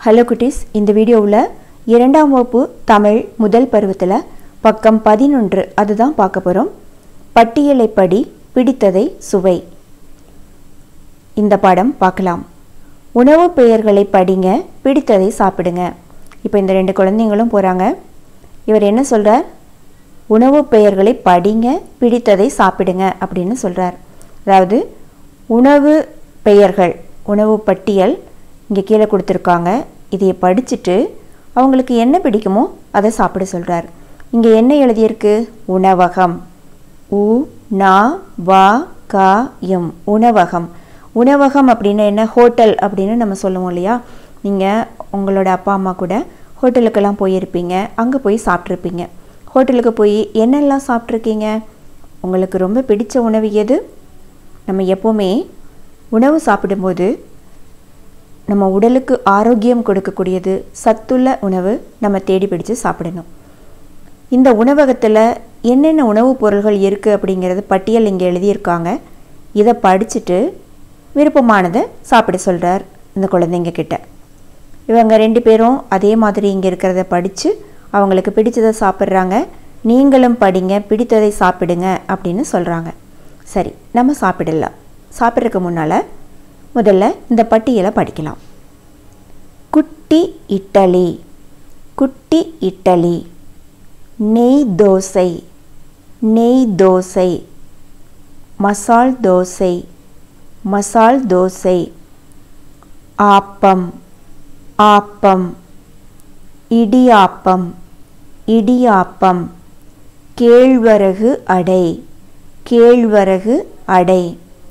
hello குட்டீஸ் இந்த வீடியோவில் இரண்டாம் வகுப்பு தமிழ் முதல் பருவத்தில் பக்கம் பதினொன்று அதுதான் பார்க்க போகிறோம் பட்டியலை படி பிடித்ததை சுவை இந்த பாடம் பார்க்கலாம் உணவு பெயர்களை படிங்க பிடித்ததை சாப்பிடுங்க இப்போ இந்த ரெண்டு குழந்தைங்களும் போகிறாங்க இவர் என்ன சொல்கிறார் உணவு பெயர்களை படிங்க பிடித்ததை சாப்பிடுங்க அப்படின்னு சொல்கிறார் அதாவது உணவு பெயர்கள் உணவு பட்டியல் இங்கே கீழே கொடுத்துருக்காங்க இதையை படிச்சுட்டு அவங்களுக்கு என்ன பிடிக்குமோ அதை சாப்பிட சொல்கிறார் இங்கே என்ன எழுதியிருக்கு உணவகம் உ நா வா கா எம் உணவகம் உணவகம் அப்படின்னு என்ன ஹோட்டல் அப்படின்னு நம்ம சொல்லுவோம் இல்லையா நீங்கள் உங்களோட அப்பா அம்மா கூட ஹோட்டலுக்கெல்லாம் போயிருப்பீங்க அங்கே போய் சாப்பிட்ருப்பீங்க ஹோட்டலுக்கு போய் என்னெல்லாம் சாப்பிட்ருக்கீங்க உங்களுக்கு ரொம்ப பிடிச்ச உணவு எது நம்ம எப்போவுமே உணவு சாப்பிடும்போது நம்ம உடலுக்கு ஆரோக்கியம் கொடுக்கக்கூடியது சத்துள்ள உணவு நம்ம தேடி பிடிச்சு சாப்பிடணும் இந்த உணவகத்தில் என்னென்ன உணவுப் பொருள்கள் இருக்குது அப்படிங்கிறது பட்டியல் இங்கே எழுதியிருக்காங்க இதை படிச்சுட்டு விருப்பமானதை சாப்பிட சொல்கிறார் இந்த குழந்தைங்க கிட்ட இவங்க ரெண்டு பேரும் அதே மாதிரி இங்கே இருக்கிறத படித்து அவங்களுக்கு பிடிச்சதை சாப்பிட்றாங்க நீங்களும் படிங்க பிடித்ததை சாப்பிடுங்க அப்படின்னு சொல்கிறாங்க சரி நம்ம சாப்பிடலாம் சாப்பிட்றதுக்கு முன்னால் முதல்ல இந்த பட்டியலை படிக்கலாம் குட்டி இட்டலி குட்டி இட்டலி நெய் தோசை நெய் தோசை மசால் தோசை மசால் தோசை ஆப்பம் ஆப்பம் இடியாப்பம் இடியாப்பம் கேழ்வரகு அடை கேழ்வரகு அடை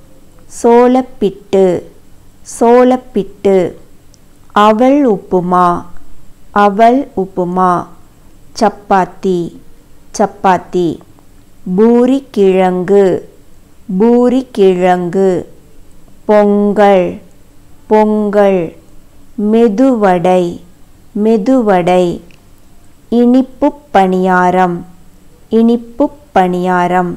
சோளப்பிட்டு சோளப்பிட்டு அவல் உப்புமா அவல் உப்புமா சப்பாத்தி சப்பாத்தி பூரி கிழங்கு பூரி கிழங்கு பொங்கல் பொங்கல் மெதுவடை மெதுவடை இனிப்பு பணியாரம் இனிப்பு பணியாரம்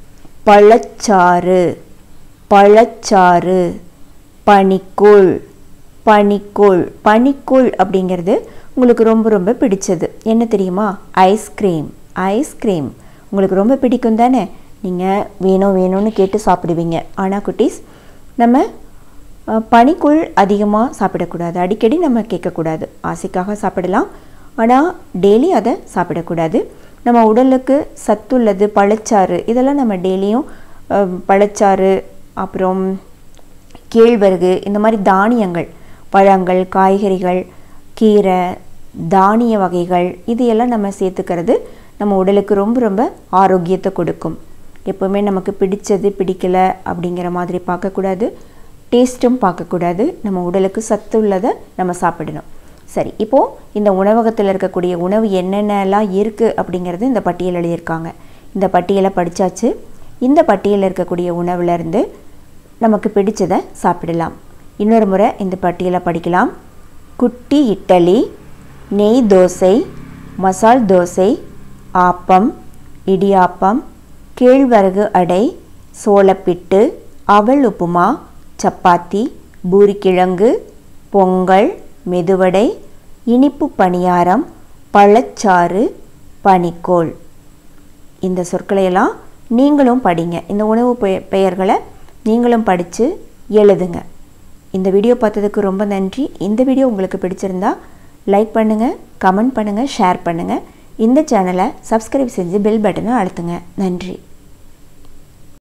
பழச்சாறு பழச்சாறு பனிக்கூழ் பனிக்கூழ் பனிக்கூழ் அப்படிங்கிறது உங்களுக்கு ரொம்ப ரொம்ப பிடிச்சது என்ன தெரியுமா ஐஸ்கிரீம் ஐஸ்கிரீம் உங்களுக்கு ரொம்ப பிடிக்கும் தானே நீங்கள் வேணும் வேணும்னு கேட்டு சாப்பிடுவீங்க ஆனால் குட்டீஸ் நம்ம பனிக்குள் அதிகமாக சாப்பிடக்கூடாது அடிக்கடி நம்ம கேட்கக்கூடாது ஆசைக்காக சாப்பிடலாம் ஆனால் டெய்லி அதை சாப்பிடக்கூடாது நம்ம உடலுக்கு சத்துள்ளது பழச்சாறு இதெல்லாம் நம்ம டெய்லியும் பழச்சாறு அப்புறம் கேழ்வரகு இந்த மாதிரி தானியங்கள் பழங்கள் காய்கறிகள் கீரை தானிய வகைகள் இது எல்லாம் நம்ம சேர்த்துக்கிறது நம்ம உடலுக்கு ரொம்ப ரொம்ப ஆரோக்கியத்தை கொடுக்கும் எப்போவுமே நமக்கு பிடிச்சது பிடிக்கல அப்படிங்கிற மாதிரி பார்க்கக்கூடாது டேஸ்ட்டும் பார்க்கக்கூடாது நம்ம உடலுக்கு சத்து உள்ளதை நம்ம சாப்பிடணும் சரி இப்போது இந்த உணவகத்தில் இருக்கக்கூடிய உணவு என்னென்னலாம் இருக்குது அப்படிங்கிறது இந்த பட்டியல் எழுதியிருக்காங்க இந்த பட்டியலை படித்தாச்சு இந்த பட்டியலில் இருக்கக்கூடிய உணவுலேருந்து நமக்கு பிடிச்சதை சாப்பிடலாம் இன்னொரு முறை இந்த பட்டியலை படிக்கலாம் குட்டி இட்டலி நெய் தோசை மசால் தோசை ஆப்பம் இடியாப்பம் கேழ்வரகு அடை சோளப்பிட்டு அவல் உப்புமா சப்பாத்தி பூரிக்கிழங்கு பொங்கல் மெதுவடை இனிப்பு பணியாரம் பழச்சாறு பனிக்கோள் இந்த சொற்களையெல்லாம் நீங்களும் படிங்க இந்த உணவு பெயர்களை நீங்களும் படித்து எழுதுங்க இந்த வீடியோ பார்த்ததுக்கு ரொம்ப நன்றி இந்த வீடியோ உங்களுக்கு பிடிச்சிருந்தா லைக் பண்ணுங்கள் கமெண்ட் பண்ணுங்கள் ஷேர் பண்ணுங்கள் இந்த சேனலை சப்ஸ்கிரைப் செஞ்சு பெல் பட்டனை அழுத்துங்க நன்றி